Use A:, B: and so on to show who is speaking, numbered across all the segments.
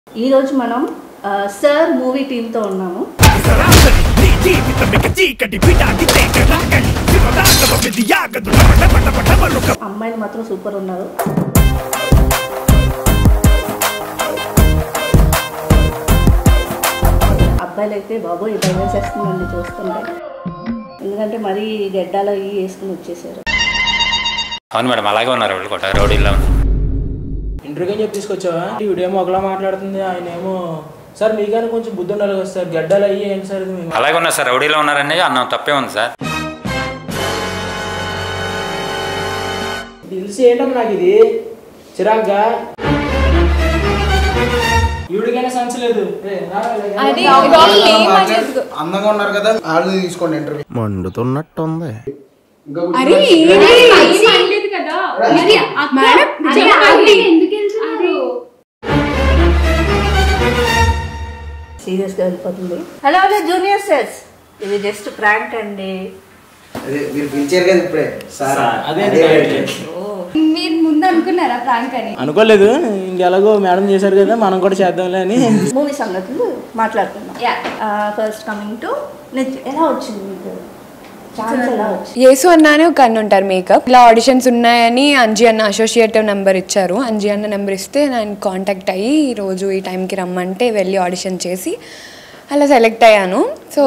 A: ఈరోజు మనం ఆ, సర్ మూవీ టీంతో ఉన్నాము
B: సరాసరి నీ జీవితమిక చీకటి పిటాకి తేకలాగలి శివదాగవ విధియాగదు పట పట పట మరొక
A: అమ్మాయిలు మాత్రం సూపర్ ఉన్నారు అబ్బాయిలు అయితే బాబోయ్ భయం చేస్తుందండి చూస్తుంటే ఎందుకంటే మరీ గడ్డాలు అవి వేసుకుని వచ్చేసారు
C: అవును మేడం అలాగే ఉన్నారు వాళ్ళు కూడా రౌడీలో ఉన్నారు
D: ఇంటర్వ్యూకి అని చెప్పి తీసుకొచ్చావా ఈవిడేమో ఒకలా మాట్లాడుతుంది ఆయన ఏమో సార్ మీకైనా కొంచెం బుద్ధి ఉండాలి కదా సార్ గడ్డలు అయ్యి ఏంటి సార్ ఇది మీ-
C: అలాగే ఉన్నారు సార్ రౌడీలో ఉన్నారని అన్నం తప్పే ఉంది సార్
D: తెలిసి ఏంటమ్మా నాకు ఇది చిరాగ్గా ఈవిడికైనా సెన్స్ లేదు ఏ, రా, ఇలా.
E: అది wrong name అనేది
F: అందంగా ఉన్నారు కదా వాళ్ళు తీసుకోండి ఇంటర్వ్యూ
G: మండుతున్నట్టుంది
E: అరే ఏది అనలేదు కదా ఇది మేడం చెప్పండి ఎందుకు వెళ్తున్నారు
A: సీరియస్గా వెళ్ళిపోతుంది హలో హలో జూనియర్ సెట్స్ ఇది జస్ట్ ప్రాంక్ అండి
F: అదే మీరు పిలిచారు కదా ఇప్పుడే సార్
D: అదే
F: అదే
E: మీరు ముందు అనుకున్నారా ప్రాంక్ అని
D: అనుకోలేదు ఇంకెలాగో మేడం చేశారు కదా మనం కూడా చేద్దాంలే అని
A: మూవీ సంగతులు మాట్లాడుతున్నాం
E: Yeah.
A: ఫస్ట్ కమింగ్ టు ఎలా వచ్చింది మీకు ఛాన్స్ ఎలా వచ్చింది
H: యేసు అన్నానే ఒక అన్న ఉంటారు మేకప్ ఇలా ఆడిషన్స్ ఉన్నాయని అంజీ అన్న అసోసియేట్ నెంబర్ ఇచ్చారు అంజీ అన్న నెంబర్ ఇస్తే నేను కాంటాక్ట్ అయ్యి ఈ రోజు ఈ టైంకి రమ్మంటే వెళ్ళి ఆడిషన్ చేసి అలా సెలెక్ట్ అయ్యాను సో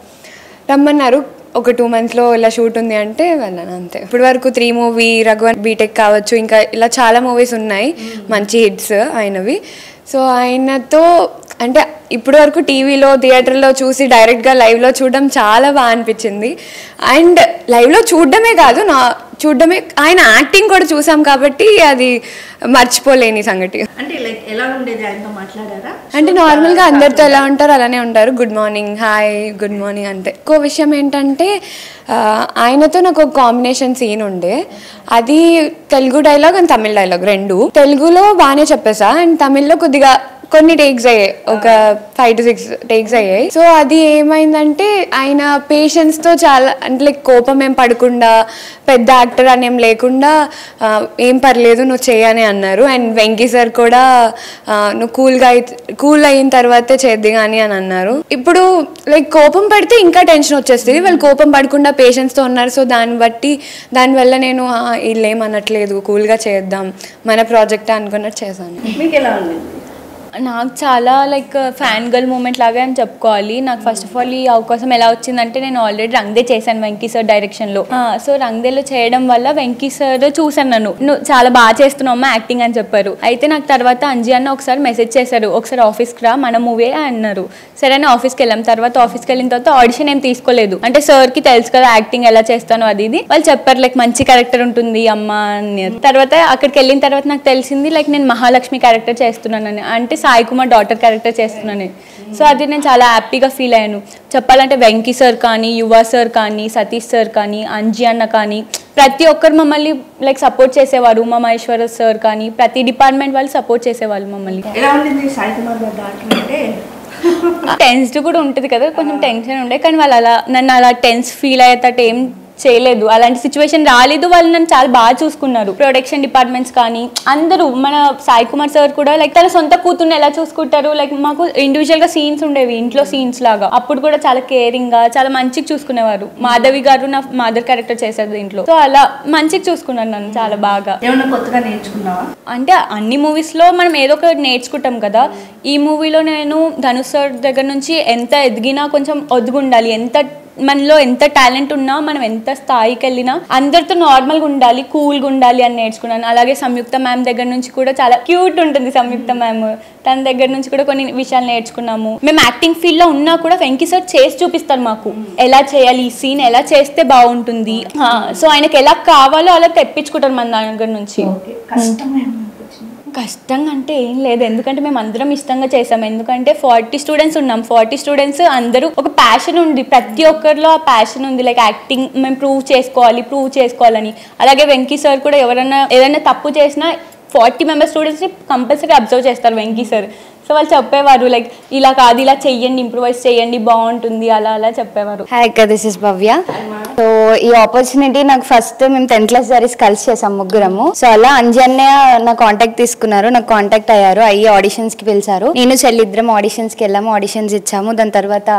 H: రమ్మన్నారు ఒక టూ మంత్స్లో ఇలా షూట్ ఉంది అంటే వెళ్ళాను అంతే ఇప్పటి వరకు త్రీ మూవీ రఘువన్ బీటెక్ కావచ్చు ఇంకా ఇలా చాలా మూవీస్ ఉన్నాయి మంచి హిట్స్ అయినవి సో ఆయనతో అంటే ఇప్పటి వరకు టీవీలో థియేటర్లో చూసి డైరెక్ట్గా లైవ్లో చూడడం చాలా బాగా అనిపించింది అండ్ లైవ్లో చూడడమే కాదు నా చూడడమే ఆయన యాక్టింగ్ కూడా చూసాం కాబట్టి అది మర్చిపోలేని సంగతి
A: అంటే లైక్ ఎలా ఉండేది ఆయనతో మాట్లాడారా
H: అంటే నార్మల్గా అందరితో ఎలా ఉంటారు అలానే ఉంటారు good morning hi good morning అంతే ఇంకో విషయం ఏంటంటే ఆ, ఆయనతో నాకు ఒక కాంబినేషన్ సీన్ ఉండే అది తెలుగు డైలాగ్ అండ్ తమిళ డైలాగ్ రెండు తెలుగులో బాగానే చెప్పేసా అండ్ తమిళ్లో కొద్దిగా కొన్ని టేక్స్ అయ్యాయి ఒక ఫైవ్ టు సిక్స్ టేక్స్ అయ్యాయి సో అది ఏమైందంటే ఆయన పేషెన్స్ తో చాలా అంటే లైక్ కోపం ఏం పడకుండా పెద్ద యాక్టర్ అని ఏం లేకుండా ఆ, ఏం పర్లేదు నువ్వు చేయని అన్నారు అండ్ వెంకీ సార్ కూడా ఆ, నువ్వు కూల్గా కూల్ అయిన తర్వాతే చేద్ది కానీ అని అన్నారు ఇప్పుడు లైక్ కోపం పడితే ఇంకా టెన్షన్ వచ్చేస్తుంది వాళ్ళు కోపం పడకుండా పేషెన్స్తో ఉన్నారు సో దాన్ని బట్టి దానివల్ల నేను "ఆ, వీళ్ళు ఏం అనట్లేదు కూల్గా చేద్దాం మన ప్రాజెక్ట్ అనుకున్నట్టు చేశాను
A: మీకు ఎలా ఉండేది
E: నాకు చాలా లైక్ ఫ్యాన్ గర్ల్ మూమెంట్ లాగా అని చెప్పుకోవాలి నాకు ఫస్ట్ ఆఫ్ ఆల్ ఈ అవకాశం ఎలా వచ్చిందంటే నేను ఆల్రెడీ రంగ్దే చేశాను వెంకీ సార్ డైరెక్షన్లో సో రంగ్దేలో చేయడం వల్ల వెంకీ సార్ చూసాను నన్ను నువ్వు చాలా బాగా చేస్తున్నావు యాక్టింగ్ అని చెప్పారు అయితే నాకు తర్వాత అంజీ అన్న ఒకసారి మెసేజ్ చేశారు ఒకసారి ఆఫీస్కి రా మన మూవీ అన్నారు సరే అని ఆఫీస్కి వెళ్ళాం తర్వాత ఆఫీస్కి వెళ్ళిన తర్వాత ఆడిషన్ ఏం తీసుకోలేదు అంటే సార్కి తెలుసు కదా యాక్టింగ్ ఎలా చేస్తాను అది ఇది వాళ్ళు చెప్పారు లైక్ మంచి క్యారెక్టర్ ఉంటుంది అమ్మ అని తర్వాత అక్కడికి వెళ్ళిన తర్వాత నాకు తెలిసింది లైక్ నేను మహాలక్ష్మి క్యారెక్టర్ చేస్తున్నానని అంటే సాయి కుమార్ డాటర్ క్యారెక్టర్ చేస్తున్నానని సో అది నేను చాలా హ్యాపీగా ఫీల్ అయ్యాను చెప్పాలంటే వెంకీ సార్ కానీ యువ సార్ కానీ సతీష్ సార్ కానీ అంజీ అన్న కానీ ప్రతి ఒక్కరు మమ్మల్ని లైక్ సపోర్ట్ చేసేవారు ఉమా మహేశ్వర సార్ కానీ ప్రతి డిపార్ట్మెంట్ వాళ్ళు సపోర్ట్ చేసేవాళ్ళు మమ్మల్ని
A: ఎలా ఉండింది సాయి కుమార్ గారు దాంట్లో అంటే
E: టెన్స్డ్ కూడా ఉంటుంది కదా కొంచెం టెన్షన్ ఉండే కానీ వాళ్ళు అలా నన్ను అలా టెన్స్ ఫీల్ అయ్యేటట్టు ఏం చేయలేదు అలాంటి సిచ్యువేషన్ రాలేదు వాళ్ళు నన్ను చాలా బాగా చూసుకున్నారు ప్రొడక్షన్ డిపార్ట్మెంట్స్ కానీ అందరూ మన సాయి కుమార్ సార్ కూడా లైక్ తన సొంత కూతుర్ని ఎలా చూసుకుంటారు లైక్ మాకు ఇండివిజువల్ గా సీన్స్ ఉండేవి ఇంట్లో సీన్స్ లాగా అప్పుడు కూడా చాలా కేరింగ్ గా చాలా మంచిగా చూసుకునేవారు మాధవి గారు నా మదర్ క్యారెక్టర్ చేశారు దీంట్లో సో అలా మంచిగా చూసుకున్నారు నన్ను చాలా బాగా
A: ఏమన్నా కొత్తగా నేర్చుకున్నావా
E: అంటే అన్ని మూవీస్లో మనం ఏదో ఒకటి నేర్చుకుంటాం కదా ఈ మూవీలో నేను ధనుష్ సార్ దగ్గర నుంచి ఎంత ఎదిగినా కొంచెం ఒదుగుండాలి ఎంత మనలో ఎంత టాలెంట్ ఉన్నా మనం ఎంత స్థాయికి వెళ్ళినా అందరితో నార్మల్గా ఉండాలి కూల్గా ఉండాలి అని నేర్చుకున్నాను అలాగే సంయుక్త మ్యామ్ దగ్గర నుంచి కూడా చాలా క్యూట్ ఉంటుంది సంయుక్త మ్యామ్ తన దగ్గర నుంచి కూడా కొన్ని విషయాలు నేర్చుకున్నాము మేము యాక్టింగ్ ఫీల్డ్ లో ఉన్నా కూడా వెంకీ సార్ చేసి చూపిస్తారు మాకు ఎలా చేయాలి ఈ సీన్ ఎలా చేస్తే బాగుంటుంది సో ఆయనకి ఎలా కావాలో అలా తెప్పించుకుంటారు మన దగ్గర నుంచి
A: ఓకే కష్టం ఏమన్నా అనిపించింది
E: కష్టంగా అంటే ఏం లేదు ఎందుకంటే మేము అందరం ఇష్టంగా చేసాం ఎందుకంటే ఫార్టీ స్టూడెంట్స్ ఉన్నాం ఫార్టీ స్టూడెంట్స్ అందరూ ఒక ప్యాషన్ ఉంది ప్రతి ఒక్కరిలో ఆ ప్యాషన్ ఉంది లైక్ యాక్టింగ్ మేము ప్రూవ్ చేసుకోవాలి ప్రూవ్ చేసుకోవాలని అలాగే వెంకీ సార్ కూడా ఎవరైనా ఏదైనా తప్పు చేసినా ఫార్టీ మెంబర్ స్టూడెంట్స్ని కంపల్సరీ అబ్జర్వ్ చేస్తారు వెంకీ సార్ సో వాళ్ళు చెప్పేవారు లైక్ ఇలా కాదు ఇలా చెయ్యండి ఇంప్రూవైజ్ చేయండి బాగుంటుంది అలా అలా చెప్పేవారు
G: హాయ్ అక్క దిస్ ఇస్ భవ్య సో ఈ ఆపర్చునిటీ నాకు ఫస్ట్ మేము టెన్త్ క్లాస్ జరిగి కలిసి చేసాం ముగ్గురము సో అలా అంజన్య నా కాంటాక్ట్ తీసుకున్నారు నాకు కాంటాక్ట్ అయ్యారు అయ్యి ఆడిషన్స్ కి పిలిచారు నేను చెల్లి ఇద్దరం ఆడిషన్స్ కి వెళ్ళాము ఆడిషన్స్ ఇచ్చాము దాని తర్వాత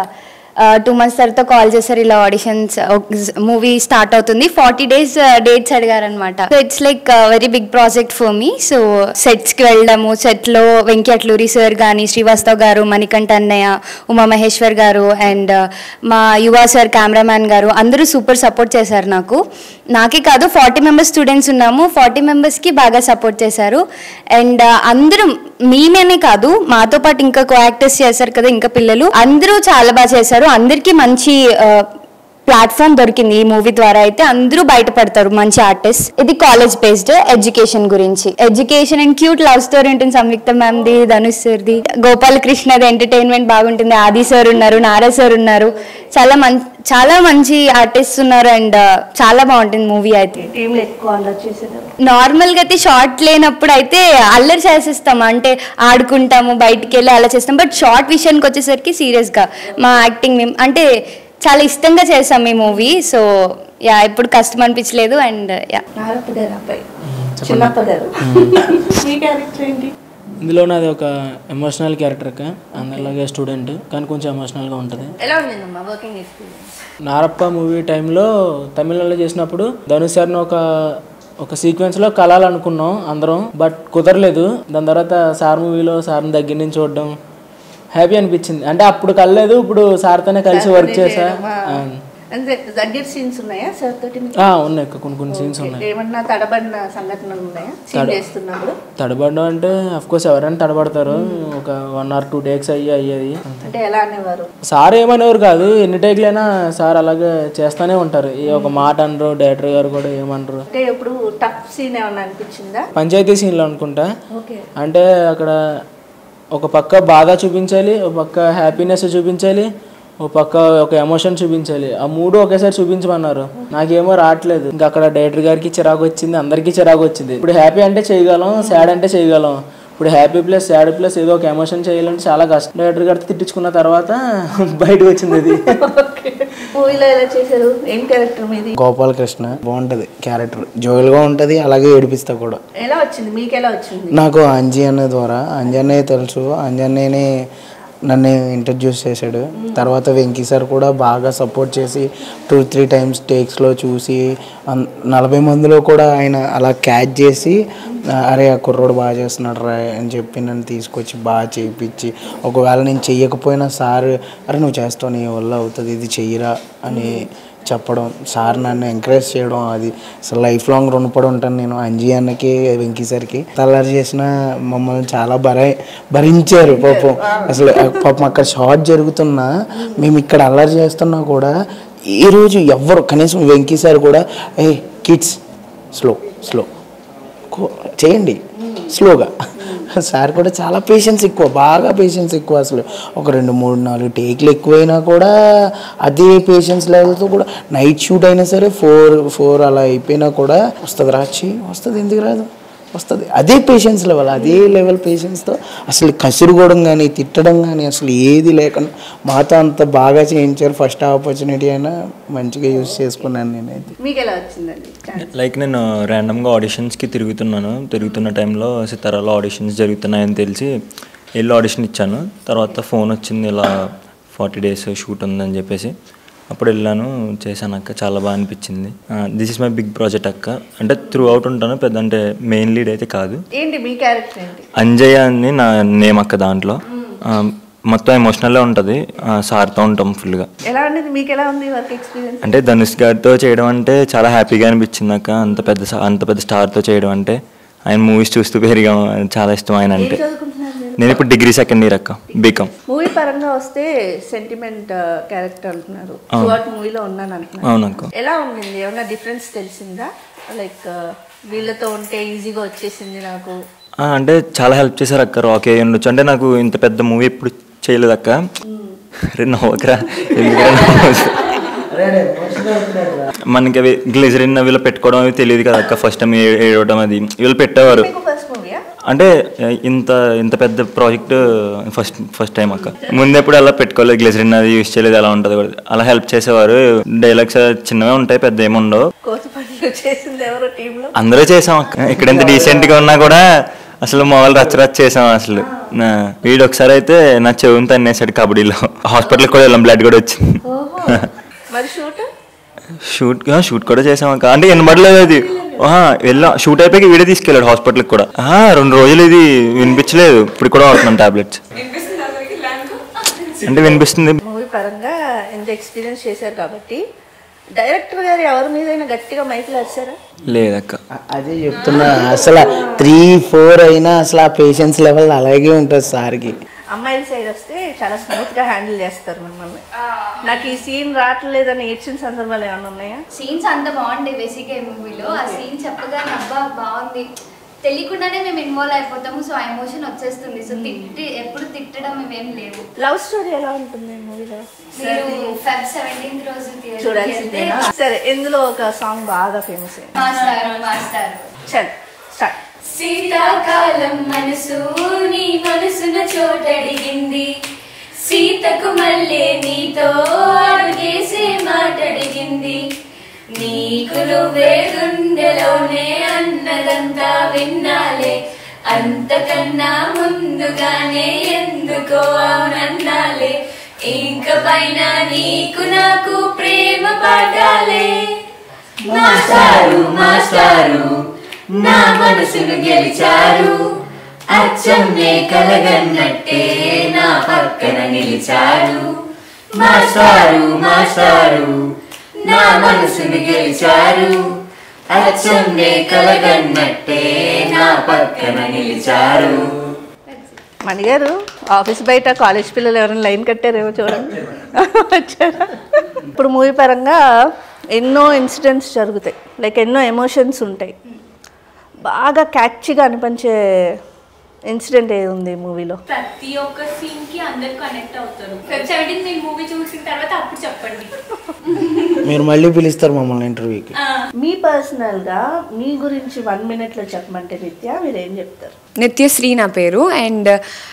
G: టూ మంత్స్ తర్వాత కాల్ చేశారు ఇలా ఆడిషన్స్ మూవీ స్టార్ట్ అవుతుంది ఫార్టీ డేస్ డేట్స్ అడిగారనమాట so it's like very big project for me so sets కి వెళ్ళడము సెట్ లో వెంకీ అట్లూరి సార్ కానీ శ్రీవాస్తవ్ గారు మణికంఠ అన్నయ్య ఉమా మహేశ్వర్ గారు అండ్ మా యువ సార్ కెమెరామ్యాన్ గారు అందరూ సూపర్ సపోర్ట్ చేశారు నాకు నాకే కాదు ఫార్టీ మెంబర్స్ స్టూడెంట్స్ ఉన్నాము ఫార్టీ మెంబర్స్కి బాగా సపోర్ట్ చేశారు అండ్ అందరం మేమేనే కాదు మాతో పాటు ఇంకా కో యాక్టర్స్ చేశారు కదా ఇంకా పిల్లలు అందరూ చాలా బాగా చేశారు అందరికీ మంచి ప్లాట్ఫామ్ దొరికింది ఈ మూవీ ద్వారా అయితే అందరూ బయటపడతారు మంచి ఆర్టిస్ట్ ఇది కాలేజ్ బేస్డ్ ఎడ్యుకేషన్ గురించి education and cute love story ఉంటుంది సంయుక్త మ్యామ్ది ధనుష్ సార్ది గోపాలకృష్ణది ఎంటర్టైన్మెంట్ బాగుంటుంది ఆది సార్ ఉన్నారు నారా సార్ ఉన్నారు చాలా మంచి చాలా మంచి ఆర్టిస్ట్ ఉన్నారు అండ్ చాలా బాగుంటుంది మూవీ అయితే
A: టీంలో ఎక్కువ అల్లరి చేసేదారు
G: నార్మల్గా అయితే షార్ట్ లేనప్పుడు అయితే అల్లరి చేసేస్తాం అంటే ఆడుకుంటాము బయటికి వెళ్ళి అలా చేస్తాం బట్ షార్ట్ విషయానికి వచ్చేసరికి సీరియస్గా మా యాక్టింగ్ మేము అంటే చాలా ఇష్టంగా చేసాం ఈ మూవీ సో యా ఎప్పుడు కష్టం అనిపించలేదు అండ్ యా
A: నారప్ప గారు అబ్బాయి చిన్నప్ప గారు మీ క్యారెక్టర్ ఏంటి
D: ఇందులో నాది ఒక ఎమోషనల్ క్యారెక్టర్ అక్క అందరిలాగే స్టూడెంట్ కానీ కొంచెం ఎమోషనల్గా ఉంటుంది
A: ఎలా ఉండిందమ్మా వర్కింగ్ ఎక్స్పీరియన్స్
D: నారప్ప మూవీ టైంలో తమిళనాడులో చేసినప్పుడు ధనుష్ సార్ని ఒక ఒక సీక్వెన్స్లో కలాలనుకున్నాం అందరం బట్ కుదరలేదు దాని తర్వాత సార్ మూవీలో సార్ని దగ్గర నుంచి చూడడం హ్యాపీ అనిపించింది అంటే అప్పుడు కలలేదు ఇప్పుడు సార్తోనే కలిసి వర్క్ చేసా ఆ.
A: అంటే దగ్గర సీన్స్ ఉన్నాయా సార్ తోటి మీకు?
D: ఆ, ఉన్నాయి అక్క కొన్ని కొన్ని సీన్స్ ఉన్నాయి
A: ఏమన్నా తడబడిన సంఘటనలు ఉన్నాయా సీన్ చేస్తున్నప్పుడు
D: తడబడడం అంటే అఫ్ కోర్స్ ఎవరైనా తడబడతారు ఒక వన్ ఆర్ టూ టేక్స్ అయ్యి అయ్యేది
A: అంటే ఎలా అనేవారు
D: సార్ ఏమనేవారు కాదు ఎన్ని టేక్లైనా సార్ అలాగే చేస్తానే ఉంటారు ఈ ఒక మాట అనరు డైరెక్టర్ గారు కూడా ఏమనరు
A: అంటే ఇప్పుడు టఫ్ సీన్ ఏమన్నా అనిపించిందా
D: పంచాయతీ సీన్లో అనుకుంటా
A: ఓకే
D: అంటే అక్కడ ఒక పక్క బాధ చూపించాలి ఒక పక్క హ్యాపీనెస్ చూపించాలి ఒక పక్క ఒక ఎమోషన్ చూపించాలి ఆ మూడు ఒకేసారి చూపించమన్నారు నాకేమో రావట్లేదు ఇంకా అక్కడ డైరెక్టర్ గారికి చిరాకు వచ్చింది అందరికీ చిరాకు వచ్చింది ఇప్పుడు హ్యాపీ అంటే చేయగలం సాడ్ అంటే చేయగలం ఇప్పుడు హ్యాపీ ప్లస్ సాడ్ ప్లస్ ఏదో ఒక ఎమోషన్ చేయాలంటే చాలా కష్టం డైరెక్టర్ గారితో తిట్టించుకున్న తర్వాత బయటకు వచ్చింది అది
A: మూవీలో ఎలా చేశారు ఏం క్యారెక్టర్ మీది
F: గోపాలకృష్ణ బాగుంటది క్యారెక్టర్ జోయల్గా ఉంటది అలాగే ఏడిపిస్తా కూడా
A: ఎలా వచ్చింది మీకు ఎలా వచ్చింది
F: నాకు అంజీ అన్న ద్వారా అంజీ అన్నయ్య తెలుసు అంజీ అన్నయ్యని నన్ను ఇంట్రడ్యూస్ చేశాడు తర్వాత వెంకీ సార్ కూడా బాగా సపోర్ట్ చేసి టూ త్రీ టైమ్స్ టేక్స్లో చూసి అన్- నలభై మందిలో కూడా ఆయన అలా క్యాచ్ చేసి "ఆ, అరే ఆ కుర్రోడు బాగా చేస్తున్నాడు రా అని చెప్పి నన్ను తీసుకొచ్చి బాగా చేయించి ఒకవేళ నేను చెయ్యకపోయినా సార్ అరే నువ్వు చేస్తావు నీ వల్ల అవుతుంది ఇది చెయ్యరా అని చెప్పడం సార్ నన్ను ఎంకరేజ్ చేయడం అది అసలు లైఫ్ లాంగ్ రుణపడి ఉంటాను నేను అంజీ అన్నకి వెంకీ సార్కి తల్లారి చేసిన మమ్మల్ని చాలా భర భరించారు పాపం అసలు ఆ పాపం అక్కడ షార్ట్ జరుగుతున్నా మేము ఇక్కడ అల్లరి చేస్తున్నా కూడా ఈ రోజు ఎవ్వరు కనీసం వెంకీ సార్ కూడా ఏ కిడ్స్ స్లో స్లో చేయండి స్లోగా సార్ కూడా చాలా పేషెన్స్ ఎక్కువ బాగా పేషెన్స్ ఎక్కువ అసలు ఒక రెండు మూడు నాలుగు టేక్లు ఎక్కువైనా కూడా అదే పేషెన్స్ లెవెల్తో కూడా నైట్ షూట్ అయినా సరే ఫోర్ ఫోర్ అలా అయిపోయినా కూడా వస్తుంది రాచి వస్తుంది ఎందుకు రాదు వస్తుంది అదే పేషెన్స్ లెవెల్ అదే లెవెల్ పేషెన్స్తో అసలు కసురుకోవడం కానీ తిట్టడం కానీ అసలు ఏది లేకుండా మాతో అంత బాగా చేయించారు ఫస్ట్ ఆపర్చునిటీ అయినా మంచిగా యూస్ చేసుకున్నాను నేనైతే
A: మీకు ఎలా వచ్చిందండి ఛాన్స్?
I: లైక్ నేను ర్యాండమ్గా ఆడిషన్స్కి తిరుగుతున్నాను తిరుగుతున్న టైంలో సితారాలో ఆడిషన్స్ జరుగుతున్నాయని తెలిసి వెళ్ళి ఆడిషన్ ఇచ్చాను తర్వాత ఫోన్ వచ్చింది ఇలా ఫార్టీ డేస్ షూట్ ఉందని చెప్పేసి అప్పుడు వెళ్ళాను చేశాను అక్క చాలా బాగా అనిపించింది this is my big project అక్క అంటే త్రూ అవుట్ ఉంటాను పెద్ద అంటే మెయిన్ లీడ్ అయితే కాదు
A: ఏంటి మీ క్యారెక్టర్ ఏంటి
I: అంజయ్య అని నా నేమ్ అక్క దాంట్లో ఆ, మొత్తం ఎమోషనల్లే ఉంటుంది సార్తో ఉంటాం ఫుల్గా
A: ఎలా ఉండేది మీకు ఎలా ఉంది వర్క్ ఎక్స్పీరియన్స్
I: అంటే ధనుష్ గారితో చేయడం అంటే చాలా హ్యాపీగా అనిపించింది అక్క అంత పెద్ద స- అంత పెద్ద స్టార్తో చేయడం అంటే ఆయన మూవీస్ చూస్తూ పెరిగాం చాలా ఇష్టం ఆయన
A: ఏం
I: అంటే
A: చదువుకుంటున్నారు మీరు
I: నేను ఇప్పుడు డిగ్రీ సెకండ్ ఇయర్ అక్క బీకామ్
A: మూవీ పరంగా వస్తే సెంటిమెంట్ క్యారెక్టర్ అంటున్నారు షార్ట్ మూవీలో ఉన్నాను అంటున్నారు
I: అవును అక్క
A: ఎలా ఉండింది ఏమైనా డిఫరెన్స్ తెలిసిందా లైక్ వీళ్ళతో ఉంటే ఈజీగా వచ్చేసింది నాకు
I: ఆ, అంటే చాలా హెల్ప్ చేశారు అక్క రాకే ఉండొచ్చు అంటే నాకు ఇంత పెద్ద మూవీ ఎప్పుడు చేయలేదు అక్క రే నవ్వకరా ఎందుకురా నవ్వు? మనకి అవి గ్లిజరిన్ వీళ్ళు పెట్టుకోవడం అవి తెలియదు కదా అక్క ఫస్ట్ టైం ఏడవడం అది వీళ్ళు పెట్టేవారు
A: మీకు ఫస్ట్ మూవీ
I: అంటే ఇంత ఇంత పెద్ద ప్రాజెక్ట్ ఫస్ట్ ఫస్ట్ టైం అక్క ముందెప్పుడు అలా పెట్టుకోలేదు గ్లిజరిన్ అది యూస్ చేయలేదు ఎలా ఉంటుంది కూడా అలా హెల్ప్ చేసేవారు డైలాగ్స్ చిన్నవే ఉంటాయి పెద్ద ఏముండవు
A: కోతి పనులు చేసింది ఎవరో టీంలో
I: అందరూ చేసాం అక్క ఇక్కడ ఎంత డీసెంట్ గా ఉన్నా కూడా అసలు మొబైల్ రచ్చ రచ్చ చేసాం అసలు నా వీడు ఒకసారి అయితే నా చెవుని తన్నేసాడు కబడ్డీలో హాస్పిటల్కి కూడా వెళ్ళాం బ్లడ్ కూడా వచ్చింది
A: మరి షూట్
I: షూట్ షూట్ కూడా చేసాం అక్క అంటే వినబడలేదు అది ఆహా, వెళ్ళాం షూట్ అయిపోయి వీడియో తీసుకెళ్ళాడు హాస్పిటల్కి కూడా ఆహా, రెండు రోజులు ఇది వినిపించలేదు ఇప్పుడు కూడా వాడుతున్నాం టాబ్లెట్స్ అంటే వినిపిస్తుంది
A: మూవీ పరంగా ఎంత ఎక్స్పీరియన్స్ చేశారు కాబట్టి డైరెక్టర్ గారు ఎవరి మీదైనా గట్టిగా మైకులు వచ్చారా
I: లేదక్క
F: అదే చెప్తున్నా అసలు త్రీ ఫోర్ అయినా అసలు ఆ పేషెన్స్ లెవెల్ అలాగే ఉంటుంది సార్కి
A: అమ్మాయిల సైడ్ వస్తే చాలా స్మూత్ గా హ్యాండిల్ చేస్తారు మిమ్మల్ని నాకు ఈ సీన్ రావట్లేదని ఏడ్చిన సందర్భాలు ఏమైనా ఉన్నాయా
G: సీన్స్ అంత బాగుండే బేసిక్ ఈ మూవీలో ఆ సీన్ చెప్పగానే అబ్బా బాగుంది తెలియకుండానే మేము ఇన్వాల్వ్ అయిపోతాము సో ఆ ఎమోషన్ వచ్చేస్తుంది సో తిట్టి ఎప్పుడు తిట్టడం మేమేం లేవు
A: లవ్ స్టోరీ ఎలా ఉంటుంది ఈ మూవీలో
G: మీరు ఫెబ్ సెవెంటీన్త్ రోజు theatre కి
A: చూడాల్సిందేనా
G: వెళ్తే
A: సరే ఇందులో ఒక సాంగ్ బాగా ఫేమస్ అయింది
G: మాస్టారు మాస్టారు
A: చల్ స్టార్ట్
G: శీతాకాలం మనసు నీ మనసున చోటడిగింది సీతకు మళ్ళీ నీతో అడుగేసే మాటడిగింది నీకు నువ్వే గుండెలోనే అన్నదంతా విన్నాలే అంతకన్నా ముందుగానే ఎందుకో అవునన్నాలే ఇంక పైన నీకు నాకు ప్రేమ పాఠాలే మాస్టారు మాస్టారు నా మనసును గెలిచారు అచ్చం నే కలగన్నట్టే నా పక్కన నిలిచారు మాస్టారు మాస్టారు నా మనసును గెలిచారు అచ్చం నే కలగన్నట్టే నా పక్కన నిలిచారు
A: మణిగారు ఆఫీస్ బయట కాలేజ్ పిల్లలు ఎవరైనా లైన్ కట్టారేమో చూడండి వచ్చారా ఇప్పుడు మూవీ పరంగా ఎన్నో ఇన్సిడెంట్స్ జరుగుతాయి లైక్ ఎన్నో ఎమోషన్స్ ఉంటాయి బాగా క్యాచ్గా అనిపించే ఇన్సిడెంట్ ఏది ఉంది మూవీలో
E: ప్రతి ఒక్క సీన్ కి అందరు కనెక్ట్ అవుతారు ఫెబ్ సెవెంటీన్ మీరు మూవీ చూసిన తర్వాత అప్పుడు చెప్పండి
F: మీరు మళ్ళీ పిలుస్తారు మమ్మల్ని ఇంటర్వ్యూకి
A: మీ పర్సనల్గా మీ గురించి వన్ మినిట్లో చెప్పమంటే నిత్య మీరు ఏం చెప్తారు
H: నిత్యశ్రీ నా పేరు అండ్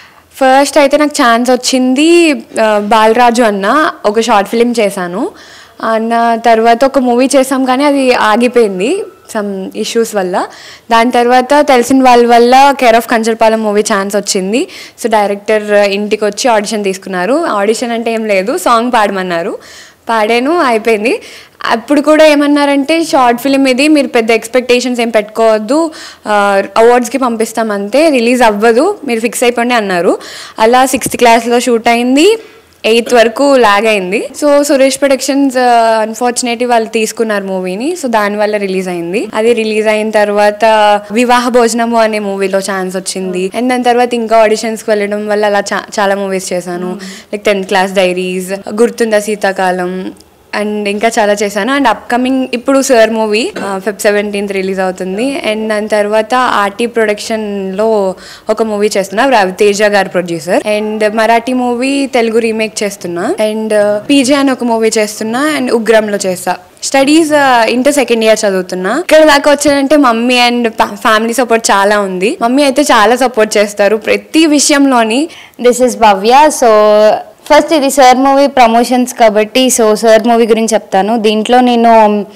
H: ఫస్ట్ అయితే నాకు ఛాన్స్ వచ్చింది ఆ, బాలరాజు అన్న ఒక షార్ట్ ఫిలిం చేశాను అన్న తర్వాత ఒక మూవీ చేసాం కానీ అది ఆగిపోయింది సమ్ ఇష్యూస్ వల్ల దాని తర్వాత తెలిసిన వాళ్ళ వల్ల care of Kancharapalem movie chance వచ్చింది సో డైరెక్టర్ ఇంటికి వచ్చి ఆడిషన్ తీసుకున్నారు ఆడిషన్ అంటే ఏం లేదు సాంగ్ పాడమన్నారు పాడాను అయిపోయింది అప్పుడు కూడా ఏమన్నారంటే షార్ట్ ఫిలిం ఇది మీరు పెద్ద ఎక్స్పెక్టేషన్స్ ఏం పెట్టుకోవద్దు అవార్డ్స్కి పంపిస్తాం అంతే రిలీజ్ అవ్వదు మీరు ఫిక్స్ అయిపోండి అన్నారు అలా సిక్స్త్ క్లాస్లో షూట్ అయింది ఎయిత్ వరకు లాగ్ అయింది సో సురేష్ ప్రొడక్షన్స్ అన్ఫార్చునేట్లీ వాళ్ళు తీసుకున్నారు మూవీని సో దానివల్ల రిలీజ్ అయింది అది రిలీజ్ అయిన తర్వాత వివాహ భోజనము అనే మూవీలో ఛాన్స్ వచ్చింది అండ్ దాని తర్వాత ఇంకా ఆడిషన్స్కి వెళ్ళడం వల్ల అలా చా- చాలా మూవీస్ చేశాను లైక్ టెన్త్ క్లాస్ డైరీస్ గుర్తుందా శీతాకాలం అండ్ ఇంకా చాలా చేశాను అండ్ అప్కమింగ్ ఇప్పుడు sir movie Feb seventeenth release అవుతుంది అండ్ దాని తర్వాత ఆర్టీ ప్రొడక్షన్లో ఒక మూవీ చేస్తున్నా రవితేజ గారు producer and Marathi movie Telugu remake చేస్తున్నా అండ్ పీజే అని ఒక మూవీ చేస్తున్నా అండ్ ఉగ్రంలో చేస్తా స్టడీస్ ఇంటర్ సెకండ్ ఇయర్ చదువుతున్నా ఇక్కడ దాకా వచ్చానంటే మమ్మీ అండ్ ఫ్యామిలీ సపోర్ట్ చాలా ఉంది మమ్మీ అయితే చాలా సపోర్ట్ చేస్తారు ప్రతి విషయంలోని
G: this is Bhavya so first ఇది సార్ మూవీ ప్రమోషన్స్ కాబట్టి సో సార్ మూవీ గురించి చెప్తాను దీంట్లో నేను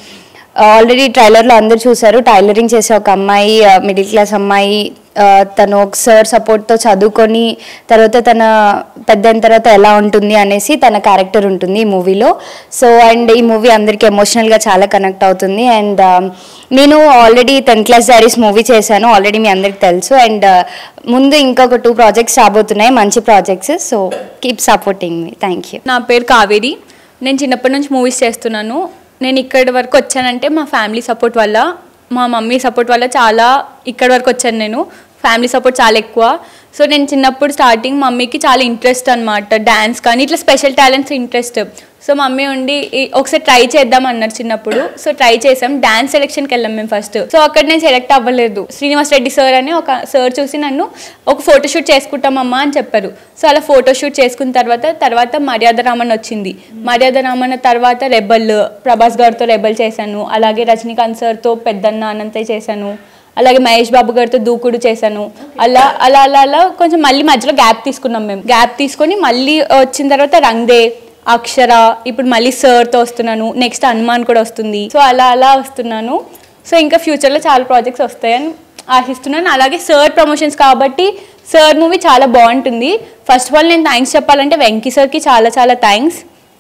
G: ఆల్రెడీ ట్రైలర్లో అందరు చూశారు టైలరింగ్ చేసే ఒక అమ్మాయి మిడిల్ క్లాస్ అమ్మాయి ఆ, తను ఒక సార్ సపోర్ట్తో చదువుకొని తర్వాత తన పెద్ద అయిన తర్వాత ఎలా ఉంటుంది అనేసి తన క్యారెక్టర్ ఉంటుంది ఈ మూవీలో సో అండ్ ఈ మూవీ అందరికీ ఎమోషనల్గా చాలా కనెక్ట్ అవుతుంది అండ్ నేను already tenth class diaries movie చేశాను ఆల్రెడీ మీ అందరికి తెలుసు అండ్ ముందు ఇంకొక టూ ప్రాజెక్ట్స్ రాబోతున్నాయి మంచి ప్రాజెక్ట్స్ సో కీప్ సపోర్టింగ్ మీ థ్యాంక్ యూ
E: నా పేరు కావేరి నేను చిన్నప్పటి నుంచి మూవీస్ చేస్తున్నాను నేను ఇక్కడి వరకు వచ్చానంటే మా ఫ్యామిలీ సపోర్ట్ వల్ల మా మమ్మీ సపోర్ట్ వల్ల చాలా ఇక్కడి వరకు వచ్చాను నేను ఫ్యామిలీ సపోర్ట్ చాలా ఎక్కువ సో నేను చిన్నప్పుడు స్టార్టింగ్ మమ్మీకి చాలా ఇంట్రెస్ట్ అనమాట డ్యాన్స్ కానీ ఇట్లా special talents interest so mummy ఉండి "ఈ- ఒకసారి ట్రై చేద్దాం అన్నారు చిన్నప్పుడు సో ట్రై చేసాం డాన్స్ సెలెక్షన్కి వెళ్ళాం మేము ఫస్ట్ సో అక్కడ నేను సెలెక్ట్ అవ్వలేదు శ్రీనివాస్ రెడ్డి సార్ అని ఒక సార్ చూసి నన్ను ఒక ఫోటోషూట్ చేసుకుంటామమ్మా అని చెప్పారు సో అలా ఫోటోషూట్ చేసుకున్న తర్వాత తర్వాత మర్యాద రామన్ వచ్చింది మర్యాద రామన్ తర్వాత రెబల్ ప్రభాస్ గారితో రెబల్ చేశాను అలాగే రజనీకాంత్ సార్తో పెద్దన్న అనంతే చేశాను అలాగే మహేష్ బాబు గారితో దూకుడు చేశాను అలా అలా అలా అలా కొంచెం మళ్ళీ మధ్యలో గ్యాప్ తీసుకున్నాం మేము గ్యాప్ తీసుకొని మళ్ళీ వచ్చిన తర్వాత రంగ్దే అక్షర ఇప్పుడు మళ్ళీ సార్తో వస్తున్నాను నెక్స్ట్ హనుమాన్ కూడా వస్తుంది సో అలా అలా వస్తున్నాను సో ఇంకా ఫ్యూచర్లో చాలా ప్రాజెక్ట్స్ వస్తాయని ఆశిస్తున్నాను అలాగే సార్ ప్రమోషన్స్ కాబట్టి సార్ మూవీ చాలా బాగుంటుంది ఫస్ట్ ఆఫ్ ఆల్ నేను థ్యాంక్స్ చెప్పాలంటే వెంకీ సార్కి చాలా చాలా థ్యాంక్స్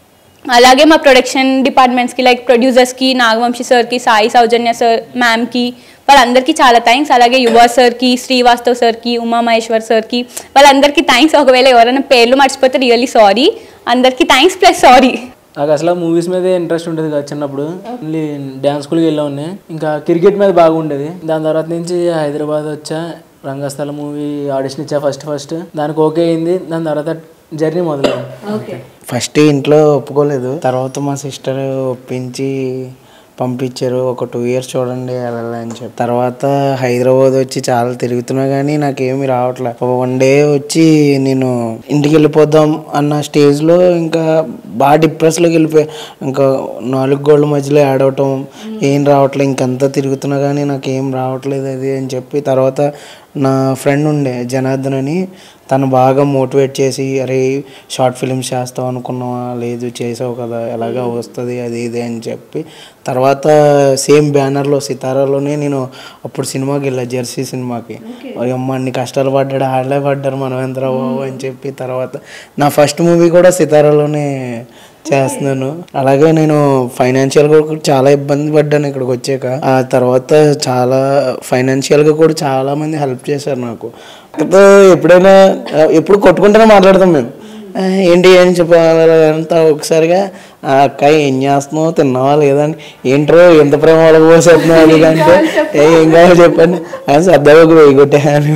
E: అలాగే మా ప్రొడక్షన్ డిపార్ట్మెంట్స్కి లైక్ ప్రొడ్యూసర్స్కి నాగవంశీ సార్కి సాయి సౌజన్య సార్ మ్యామ్కి వాళ్ళందరికీ చాలా థ్యాంక్స్ అలాగే యువ సార్కి శ్రీవాస్తవ్ సార్కి ఉమా మహేశ్వర్ సార్కి వాళ్ళందరికీ థ్యాంక్స్ ఒకవేళ ఎవరైనా పేర్లు మర్చిపోతే రియల్లీ సారీ అందరికీ థ్యాంక్స్ ప్లస్ సారీ
D: నాకు అసలు మూవీస్ మీదే ఇంట్రెస్ట్ ఉండేది కదా చిన్నప్పుడు ఓన్లీ డ్యాన్స్ స్కూల్కి వెళ్ళాను ఇంకా క్రికెట్ మీద బాగా ఉండేది దాని తర్వాత నుంచి హైదరాబాద్ వచ్చా రంగస్థల మూవీ ఆడిషన్ ఇచ్చా ఫస్ట్ ఫస్ట్ దానికి ఓకే అయింది దాని తర్వాత జర్నీ మొదలైంది
F: ఫస్ట్ ఇంట్లో ఒప్పుకోలేదు తర్వాత మా సిస్టర్ ఒప్పించి పంపించారు ఒక టూ ఇయర్స్ చూడండి వెళ్ళాలి అని చెప్పి తర్వాత హైదరాబాద్ వచ్చి చాలా తిరుగుతున్నా కానీ నాకేమీ రావట్లేదు వన్ డే వచ్చి నేను ఇంటికి వెళ్ళిపోదాం అన్న స్టేజ్లో ఇంకా బాగా డిప్రెస్లోకి వెళ్ళిపోయా ఇంకా నాలుగు గోళ్ళ మధ్యలో యాడ్ అవటం ఏం రావట్లేదు ఇంకంతా తిరుగుతున్నా కానీ నాకేం రావట్లేదు అది అని చెప్పి తర్వాత నా ఫ్రెండ్ ఉండే జనార్దన్ అని తను బాగా మోటివేట్ చేసి అరే షార్ట్ ఫిల్మ్స్ చేస్తావు అనుకున్నావా లేదు చేసావు కదా ఎలాగా వస్తుంది అది ఇది అని చెప్పి తర్వాత సేమ్ బ్యానర్లో సితారాలోనే నేను అప్పుడు సినిమాకి వెళ్ళా జెర్సీ సినిమాకి అమ్మ అన్ని కష్టాలు పడ్డాడు ఆడలే పడ్డారు మనం ఎంత బాబు అని చెప్పి తర్వాత నా ఫస్ట్ మూవీ కూడా సితారాలోనే చేస్తున్నాను అలాగే నేను ఫైనాన్షియల్గా కూడా చాలా ఇబ్బంది పడ్డాను ఇక్కడికి వచ్చాక ఆ తర్వాత చాలా ఫైనాన్షియల్గా కూడా చాలా మంది హెల్ప్ చేశారు నాకు అక్కతో ఎప్పుడైనా ఆ, ఎప్పుడు కొట్టుకుంటూనే మాట్లాడతాం మేము ఆ, ఏంటి ఏం చెప్పాలి అంతా ఒకసారిగా "ఆ, అక్క ఏం చేస్తున్నావు తిన్నావా లేదా అని ఏంట్రో ఎంత ప్రేమ వాళ్ళకి పోసేస్తున్నావు అది ఇది అంటే "ఏ, ఏం కావాలో చెప్పండి అని సర్దాగా ఒక వెయ్యి కొట్టేయాలి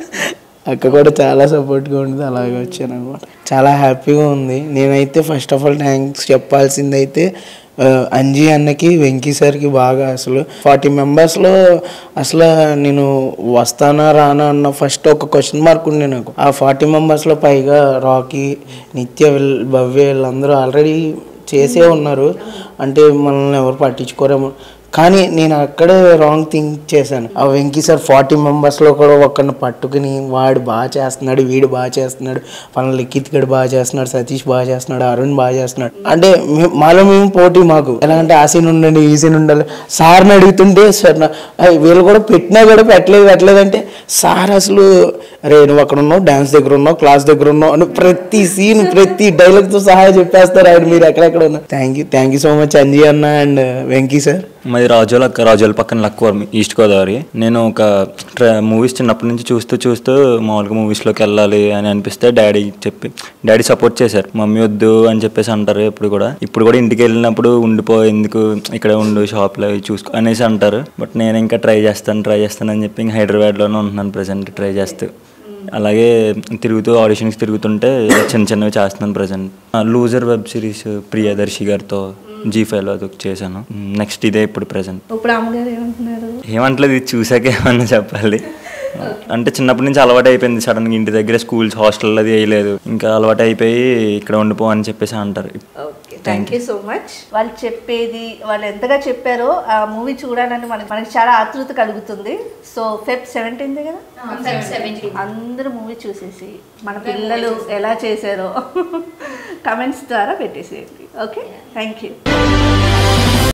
F: అక్క కూడా చాలా సపోర్ట్గా ఉండేది అలాగే వచ్చాను అనమాట చాలా హ్యాపీగా ఉంది నేనైతే ఫస్ట్ ఆఫ్ ఆల్ థ్యాంక్స్ చెప్పాల్సింది అయితే ఆ, అంజీ అన్నకి వెంకీ సార్కి బాగా అసలు ఫార్టీ మెంబర్స్లో అసలు నేను వస్తానా రానా అన్న ఫస్ట్ ఒక క్వశ్చన్ మార్క్ ఉండే నాకు ఆ ఫార్టీ మెంబర్స్లో పైగా రాకీ నిత్య వీళ్ళ భవ్య వీళ్ళందరూ ఆల్రెడీ చేసే ఉన్నారు అంటే మనల్ని ఎవరు పట్టించుకోరేమో కానీ నేను అక్కడే రాంగ్ థింక్ చేశాను ఆ వెంకీ సార్ ఫార్టీ మెంబర్స్లో కూడా ఒక్కరిని పట్టుకుని వాడు బాగా చేస్తున్నాడు వీడు బాగా చేస్తున్నాడు పనులు లిఖిత్ గడు బాగా చేస్తున్నాడు సతీష్ బాగా చేస్తున్నాడు అరుణ్ బాగా చేస్తున్నాడు అంటే మే- మాలో మేము పోటీ మాకు ఎలా అంటే ఆ సీన్ ఉండండి ఈ సీన్ ఉండాలి సార్ని అడుగుతుంటే సార్ నా- అయ్ వీళ్ళు కూడా పెట్టినా కూడా పెట్టలేదు పెట్టలేదు అంటే సార్ అసలు అరే నువ్వు అక్కడ ఉన్నావు డాన్స్ దగ్గర ఉన్నావు క్లాస్ దగ్గర ఉన్నావు అని ప్రతి సీన్ ప్రతి డైలాగ్తో సహా చెప్పేస్తారు ఆయన మీరు ఎక్కడెక్కడ ఉన్నారు thank you thank you so much Anji అన్న అండ్ వెంకీ సార్
I: మాది రాజోల్ అక్క రాజోల్ పక్కన లక్వరం ఈస్ట్ గోదావరి నేను ఒక మూవీస్ చిన్నప్పటి నుంచి చూస్తూ చూస్తూ మామూలుగా మూవీస్లోకి వెళ్ళాలి అని అనిపిస్తే డాడీ చెప్పి డాడీ సపోర్ట్ చేశారు మమ్మీ వద్దు అని చెప్పేసి అంటారు ఇప్పుడు కూడా ఇప్పుడు కూడా ఇంటికి వెళ్ళినప్పుడు ఉండిపో ఎందుకు ఇక్కడే ఉండు షాప్లో చూసుకో అనేసి అంటారు బట్ నేను ఇంకా ట్రై చేస్తాను ట్రై చేస్తాను అని చెప్పి ఇంకా హైదరాబాద్లోనే ఉంటున్నాను ప్రజెంట్ ట్రై చేస్తూ అలాగే తిరుగుతూ ఆడిషన్స్ తిరుగుతుంటే చిన్న చిన్నవి చేస్తున్నాను present loser web series Priyadarshi గారితో జీ ఫైవ్లో అది చేశాను నెక్స్ట్ ఇదే ఇప్పుడు ప్రజెంట్
A: ఇప్పుడు అమ్మగారు ఏమంటున్నారు
I: ఏమంటలేదు ఇది చూసాక ఏమన్నా చెప్పాలి అంటే చిన్నప్పటి నుంచి అలవాటు అయిపోయింది సడన్గా ఇంటి దగ్గర స్కూల్స్ హాస్టల్ అది వేయలేదు ఇంకా అలవాటు అయిపోయి ఇక్కడ ఉండిపో అని చెప్పేసి అంటారు
A: okay thank you so much వాళ్ళు చెప్పేది వాళ్ళు ఎంతగా చెప్పారో ఆ మూవీ చూడాలని మనకి మనకి చాలా ఆతృత కలుగుతుంది సో ఫెబ్ సెవెంటీన్త్ కదా అందరూ మూవీ చూసేసి మన పిల్లలు ఎలా చేశారో కమెంట్స్ ద్వారా పెట్టేసేయండి ఓకే థ్యాంక్ యూ